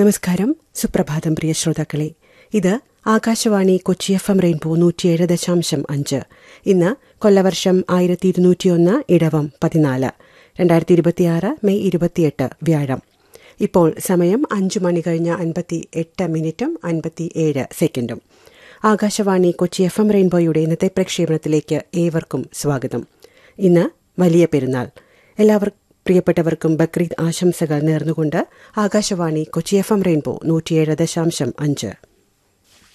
നമസ്കാരം സുപ്രഭാതം പ്രിയ ശ്രോതാക്കളെ ഇത് Akashvani Kochi F M Rainbow നൂറ്റിയേഴ് ദശാംശം അഞ്ച് ഇന്ന് കൊല്ലവർഷം ആയിരത്തി ഇരുന്നൂറ്റിയൊന്ന് ഇടവം പതിനാല് രണ്ടായിരത്തി ഇരുപത്തിയാറ് മെയ് ഇരുപത്തിയെട്ട് വ്യാഴം ഇപ്പോൾ സമയം അഞ്ചു മണി കഴിഞ്ഞ് അൻപത്തി എട്ട് മിനിറ്റും അൻപത്തി ഏഴ് സെക്കൻഡും ആകാശവാണി കൊച്ചി എഫ് എം റെയിൻബോയുടെ ഇന്നത്തെ പ്രക്ഷേപണത്തിലേക്ക് ഏവർക്കും സ്വാഗതം ഇന്ന് വലിയ പെരുന്നാൾ എല്ലാവർക്കും പ്രിയപ്പെട്ടവർക്കും ബക്രീദ് ആശംസകൾ നേർന്നുകൊണ്ട് Akashvani Kochi F M Rainbow നൂറ്റിയേഴ് ദശാംശം അഞ്ച്